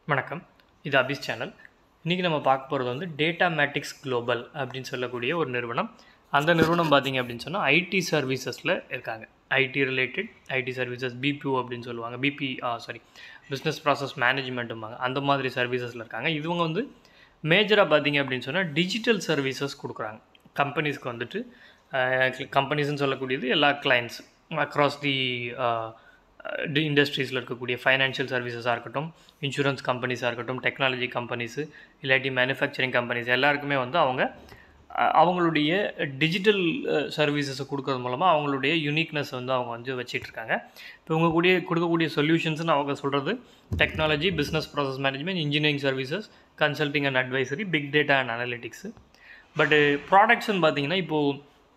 வணக்கம் இது அபிஸ் சேனல் இன்றைக்கி நம்ம பார்க்க போகிறது வந்து டேட்டா மேட்டிக்ஸ் குளோபல் அப்படின்னு சொல்லக்கூடிய ஒரு நிறுவனம் அந்த நிறுவனம் பார்த்தீங்க அப்படின்னு சொன்னால் ஐடி சர்வீசஸில் இருக்காங்க IT related IT services BPO அப்படின்னு சொல்லுவாங்க பிபி சாரி பிஸ்னஸ் ப்ராசஸ் மேனேஜ்மெண்ட்டும்பாங்க அந்த மாதிரி சர்வீசஸில் இருக்காங்க இவங்க வந்து மேஜராக பார்த்தீங்க அப்படின்னு சொன்னால் டிஜிட்டல் சர்வீசஸ் கொடுக்குறாங்க கம்பெனிஸ்க்கு வந்துட்டு கம்பெனிஸ்னு சொல்லக்கூடியது எல்லா கிளைண்ட்ஸ் அக்ராஸ் தி டி இண்டஸ்ட்ரீஸில் இருக்கக்கூடிய ஃபைனான்ஷியல் சர்வீசஸாக இருக்கட்டும் இன்சூரன்ஸ் கம்பெனிஸாக இருக்கட்டும் டெக்னாலஜி கம்பெனிஸு இல்லாட்டி மேனுஃபேக்சரிங் கம்பெனிஸ் எல்லாருக்குமே வந்து அவங்க அஹ், அவங்களுடைய டிஜிட்டல் சர்வீசஸை கொடுக்கறது மூலமாக அவங்களுடைய யூனிக்னஸ் வந்து அவங்க வந்து வச்சிட்ருக்காங்க இப்போ இவங்க கூடிய கொடுக்கக்கூடிய சொல்யூஷன்ஸ்னு அவங்க சொல்கிறது technology business process management engineering services consulting and advisory big data and analytics but ப்ராடக்ட்ஸ்னு பார்த்தீங்கன்னா இப்போது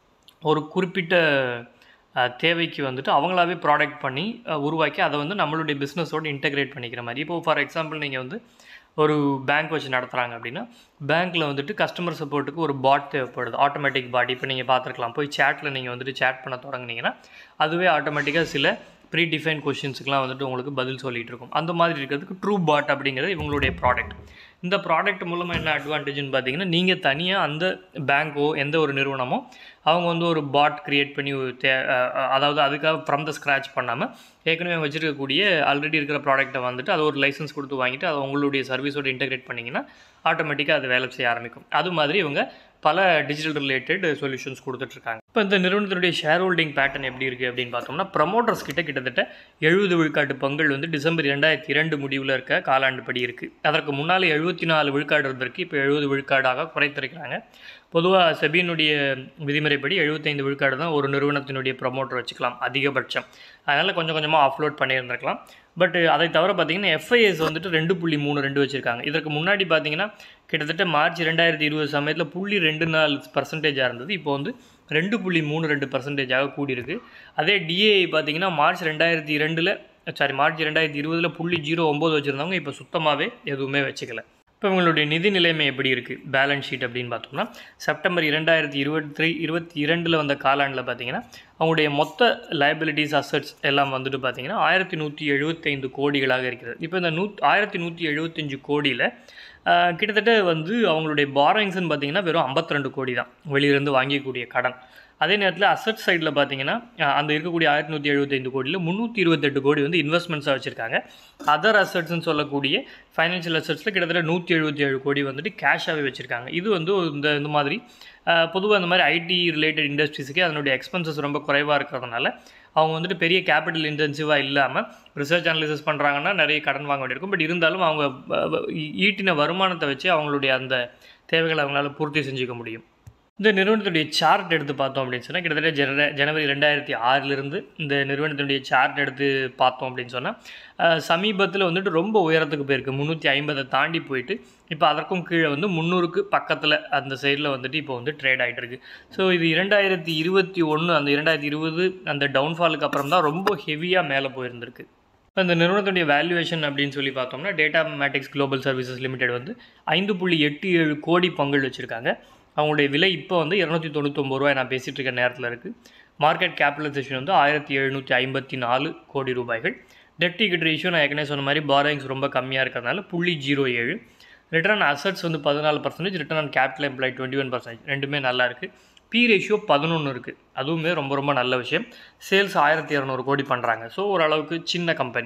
ஒரு குறிப்பிட்ட அஹ், தேவைக்கு வந்துட்டு அவங்களாவே ப்ராடக்ட் பண்ணி அஹ், உருவாக்கி அதை வந்து நம்மளுடைய பிஸ்னஸோடு இன்டெகிரேட் பண்ணிக்கிற மாதிரி இப்போ ஃபார் எக்ஸாம்பிள் நீங்கள் வந்து ஒரு பேங்க் வச்சு நடத்துகிறாங்க அப்படின்னா பேங்க்கில் வந்துட்டு கஸ்டமர் சப்போர்ட்டுக்கு ஒரு பாட் தேவைப்படுது ஆட்டோமேட்டிக் பாட் இப்போ நீங்கள் பார்த்துருக்கலாம் போய் சேட்டில் நீங்கள் வந்துட்டு சேட் பண்ண தொடங்குனீங்கன்னா அதுவே ஆட்டோமேட்டிக்காக சில ப்ரீ டிஃபைன் கொஷின்ஸுக்குலாம் வந்துட்டு உங்களுக்கு பதில் சொல்லிட்டு இருக்கும் அந்த மாதிரி இருக்கிறதுக்கு ட்ரூ பாட் அப்படிங்கிறது இவங்களுடைய ப்ராடக்ட் இந்த ப்ராடக்ட் மூலமாக என்ன அட்வான்டேஜ்னு பார்த்தீங்கன்னா நீங்கள் தனியாக அந்த பேங்க்கோ எந்த ஒரு நிறுவனமோ அவங்க வந்து ஒரு பாட் க்ரியேட் பண்ணி ஒரு தே அஹ் அஹ் அதாவது அதுக்காக ஃப்ரம் த ஸ்க்ராச் பண்ணாமல் ஏற்கனவே வச்சுருக்கக்கூடிய ஆல்ரெடி இருக்கிற ப்ராடக்ட்டை வந்துட்டு அதை ஒரு லைசன்ஸ் கொடுத்து வாங்கிட்டு அதை உங்களுடைய சர்வீஸோடு இன்டெகிரேட் பண்ணிங்கன்னா ஆட்டோமேட்டிக்காக அது வேலை செய்ய ஆரம்பிக்கும் அது மாதிரி இவங்க பல டிஜிட்டல் ரிலேட்டட் சொல்யூஷன்ஸ் கொடுத்துட்ருக்காங்க இப்போ இந்த நிறுவனத்தினுடைய ஷேர் ஹோல்டிங் பேட்டர்ன் எப்படி இருக்குது அப்படின்னு பார்த்தோம்னா ப்ரமோட்டர்ஸ் கிட்ட கிட்டத்தட்ட எழுபது விழுக்காட்டு பங்குகள் வந்து டிசம்பர் ரெண்டாயிரத்தி இரண்டு முடிவில் இருக்க காலாண்டுப்படி இருக்குது அதற்கு முன்னால் எழுபத்தி நாலு விழுக்காடு இருந்திருக்கு இப்போ எழுபது விழுக்காடாக குறைத்திருக்கிறாங்க பொதுவாக செபியினுடைய விதிமுறைப்படி எழுபத்தைந்து விழுக்காடு தான் ஒரு நிறுவனத்தினுடைய ப்ரமோட்டர் வச்சுக்கலாம் அதிகபட்சம் அதனால் கொஞ்சம் கொஞ்சமாக ஆஃப்லோட் பண்ணியிருந்திருக்கலாம் பட் அதை தவிர பார்த்தீங்கன்னா எஃப்ஐஎஸ் வந்துட்டு ரெண்டு புள்ளி மூணு ரெண்டு வச்சுருக்காங்க இதற்கு முன்னாடி பார்த்தீங்கன்னா கிட்டத்தட்ட மார்ச் ரெண்டாயிரத்தி இருபது சமயத்தில் புள்ளி ரெண்டு நாலு பர்சன்டேஜாக இருந்தது இப்போ வந்து ரெண்டு புள்ளி மூணு ரெண்டு பர்சன்டேஜாக கூடியிருக்கு அதே டிஏஐ பார்த்தீங்கன்னா மார்ச் ரெண்டாயிரத்தி இரண்டில் சாரி மார்ச் ரெண்டாயிரத்தி இருபதில் புள்ளி ஜீரோ ஒம்பது வச்சுருந்தவங்க இப்போ சுத்தமாகவே எதுவுமே வச்சுக்கல இப்போ இவங்களுடைய நிதி நிலைமை எப்படி இருக்குது பேலன்ஸ் ஷீட் அப்படின்னு பார்த்தோம்னா செப்டம்பர் இரண்டாயிரத்தி இருபத்தி இருபத்தி இரண்டில் வந்த காலாண்டில் பார்த்தீங்கன்னா அவங்களுடைய மொத்த லைபிலிட்டிஸ் அசட்ஸ் எல்லாம் வந்துட்டு பார்த்தீங்கன்னா ஆயிரத்தி நூற்றி எழுபத்தைந்து கோடிகளாக இருக்கிறது இப்போ இந்த நூ ஆயிரத்தி நூற்றி எழுபத்தஞ்சு கோடியில் ஆஹ், கிட்டத்தட்ட வந்து அவங்களுடைய பாரோயிங்ஸ்னு பார்த்தீங்கன்னா வெறும் 52 கோடி தான் வெளியிலேருந்து வாங்கிக்கூடிய கடன் அதே நேரத்தில் அசட் சைடில் பார்த்தீங்கன்னா அஹ், அந்த இருக்கக்கூடிய ஆயிரத்தி நூற்றி எழுபத்தைந்து கோடியில் முந்நூற்றி இருபத்தெட்டு கோடி வந்து இன்வெஸ்ட்மெண்ட்ஸாக வச்சுருக்காங்க அதர் அசட்ஸ்னு சொல்லக்கூடிய ஃபைனான்ஷியல் அசட்ஸில் கிட்டத்தட்ட நூற்றி எழுபத்தி ஏழு கோடி வந்துட்டு கேஷாகவே வச்சுருக்காங்க இது வந்து ஒரு இந்த இந்த மாதிரி பொதுவாக இந்த மாதிரி ஐடி ரிலேட்டட் இண்டஸ்ட்ரீஸுக்கு அதனுடைய எக்ஸ்பென்சஸ் ரொம்ப குறைவாக இருக்கிறதுனால அவங்க வந்துட்டு பெரிய கேபிட்டல் இன்டென்சிவாக இல்லாமல் ரிசர்ச் அனலிசிஸ் பண்ணுறாங்கன்னா நிறைய கடன் வாங்க வேண்டியிருக்கும் பட் இருந்தாலும் அவங்க அஹ், அஹ், ஈ- ஈட்டின வருமானத்தை வச்சு அவங்களுடைய அந்த தேவைகளை அவங்களால பூர்த்தி செஞ்சுக்க முடியும் இந்த நிறுவனத்துடைய சார்ட் எடுத்து பார்த்தோம் அப்படின்னு சொன்னால் கிட்டத்தட்ட ஜன ஜனவரி ரெண்டாயிரத்தி ஆறிலிருந்து இந்த நிறுவனத்தினுடைய சார்ட் எடுத்து பார்த்தோம் அப்படின்னு சொன்னால் சமீபத்தில் வந்துட்டு ரொம்ப உயரத்துக்கு போயிருக்கு முந்நூற்றி ஐம்பதை தாண்டி போயிட்டு இப்போ அதற்கும் கீழே வந்து முந்நூறுக்கு பக்கத்தில் அந்த சைடில் வந்துட்டு இப்போ வந்து ட்ரேட் ஆகிட்டு இருக்கு ஸோ இது இரண்டாயிரத்தி இருபத்தி ஒன்று அந்த இரண்டாயிரத்தி இருபது அந்த டவுன்ஃபாலுக்கு அப்புறம் தான் ரொம்ப ஹெவியாக மேலே போயிருந்திருக்கு இப்போ இந்த நிறுவனத்துடைய வேல்யூவேஷன் அப்படின்னு சொல்லி பார்த்தோம்னா Datamatics Global Services Limited வந்து ஐந்து புள்ளி எட்டு ஏழு கோடி பங்குகள் வச்சுருக்காங்க அவங்களுடைய விலை இப்போ வந்து இரநூத்தி தொண்ணூத்தொம்பது ரூபாய் நான் பேசிகிட்டு இருக்க நேரத்தில் இருக்குது மார்க்கெட் கேபிட்டலைசேஷன் வந்து ஆயிரத்தி எழுநூற்றி ஐம்பத்தி நாலு கோடி ரூபாய்கள் டெட் டிக்கெட் ரேஷியோ நான் ஏற்கனவே சொன்ன மாதிரி பாரோயிங்ஸ் ரொம்ப கம்மியாக இருக்கிறதுனால புள்ளி ஜீரோ ஏழு ரிட்டர்ன் அசட்ஸ் வந்து பதினாலு percentage return on capital employ twenty one percentage ரெண்டுமே நல்லா இருக்குது பி ரேஷியோ பதினொன்று இருக்குது அதுவுமே ரொம்ப ரொம்ப நல்ல விஷயம் சேல்ஸ் ஆயிரத்தி இரநூறு கோடி பண்ணுறாங்க ஸோ ஓரளவுக்கு சின்ன கம்பெனி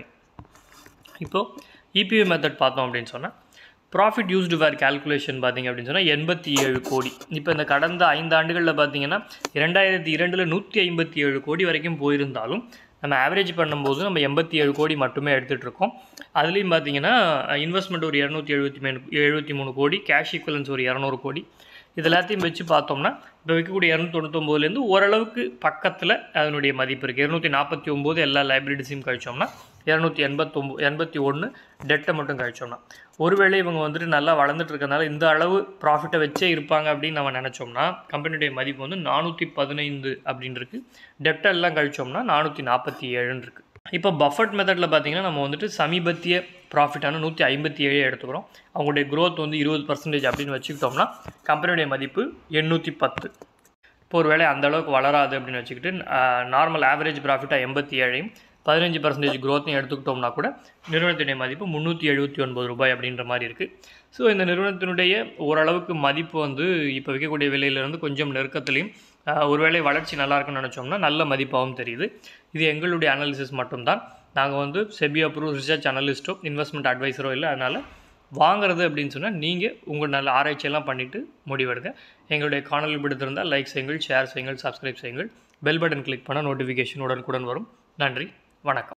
இப்போது இபிஐ மெத்தட் பார்த்தோம் அப்படின்னு சொன்னால் ப்ராஃபிட் யூஸ்டு வேர் கால்குலேஷன் பார்த்தீங்க அப்படின்னு சொன்னால் எண்பத்தி ஏழு கோடி இப்போ இந்த கடந்த ஐந்து ஆண்டுகளில் பார்த்தீங்கன்னா இரண்டாயிரத்தி இரண்டில் நூற்றி ஐம்பத்தி ஏழு கோடி வரைக்கும் போயிருந்தாலும் நம்ம ஆவரேஜ் பண்ணும்போது நம்ம எண்பத்தி ஏழு கோடி மட்டுமே எடுத்துகிட்டு இருக்கோம் அதுலேயும் பார்த்தீங்கன்னா இன்வெஸ்ட்மெண்ட் ஒரு இரநூத்தி எழுபத்தி மூணு எழுபத்தி மூணு கோடி கேஷ் ஈக்குவலன்ஸ் ஒரு இரநூறு கோடி இது எல்லாத்தையும் வச்சு பார்த்தோம்னா இப்போ வைக்கக்கூடிய இரநூத்தி தொண்ணூத்தொம்போதுலேருந்து ஓரளவுக்கு பக்கத்தில் அதனுடைய மதிப்பு இருக்குது இரநூத்தி நாற்பத்தி ஒம்பது எல்லா லைபிலிட்டிஸையும் கழிச்சோம்னா இரநூத்தி எண்பத்தொம்போ எண்பத்தி ஒன்று டெட்டை மட்டும் கழிச்சோம்னா ஒருவேளை இவங்க வந்துட்டு நல்லா வளர்ந்துட்டு இருக்கறனால இந்த அளவு ப்ராஃபிட்டை வச்சே இருப்பாங்க அப்படின்னு நம்ம நினச்சோம்னா கம்பெனியுடைய மதிப்பு வந்து நானூற்றி பதினைந்து அப்படின்னு இருக்குது டெட்டை எல்லாம் கழிச்சோம்னா நானூற்றி நாற்பத்தி ஏழுன்னு இருக்குது இப்போ பஃபட் மெத்தடில் பார்த்தீங்கன்னா நம்ம வந்துட்டு சமீபத்திய ப்ராஃபிட்டான நூற்றி ஐம்பத்தி ஏழு எடுத்துக்கிறோம் அவங்களுடைய growth வந்து இருபது பர்சன்டேஜ் அப்படின்னு வச்சுக்கிட்டோம்னா கம்பெனியுடைய மதிப்பு எண்ணூற்றி பத்து இப்போ ஒரு வேளை அந்த அளவுக்கு வளராது அப்படின்னு வச்சுக்கிட்டு நார்மல் ஆவரேஜ் ப்ராஃபிட்டாக எண்பத்தி ஏழையும் பதினஞ்சு பர்சன்டேஜ் க்ரோத்தையும் எடுத்துக்கிட்டோம்னா கூட நிறுவனத்தினுடைய மதிப்பு முந்நூற்றி எழுபத்தி ஒன்பது ரூபாய் அப்படின்ற மாதிரி இருக்குது ஸோ இந்த நிறுவனத்தினுடைய ஓரளவுக்கு மதிப்பு வந்து இப்போ விற்கக்கூடிய விலையிலேருந்து கொஞ்சம் நெருக்கத்துலேயும் ஆஹ், ஒருவேளை வளர்ச்சி நல்லா இருக்குன்னு நினச்சோம்னா நல்ல மதிப்பாகவும் தெரியுது இது எங்களுடைய அனாலிசிஸ் மட்டும்தான் நாங்கள் வந்து செபி அப்ரூவ் ரிசர்ச் அனலிஸ்ட்டோ இன்வெஸ்ட்மெண்ட் அட்வைசரோ இல்லை அதனால் வாங்குறது அப்படின்னு சொன்னால் நீங்கள் உங்கள் நல்ல ஆராய்ச்சியெல்லாம் பண்ணிவிட்டு முடிவெடுங்க எங்களுடைய காணொலி பிடித்திருந்தால் லைக் செய்யுங்கள் ஷேர் செய்யுங்கள் சப்ஸ்கிரைப் செய்யுங்கள் பெல் பட்டன் கிளிக் பண்ணால் நோட்டிஃபிகேஷன் உடனுக்குடன் வரும் நன்றி வணக்கம்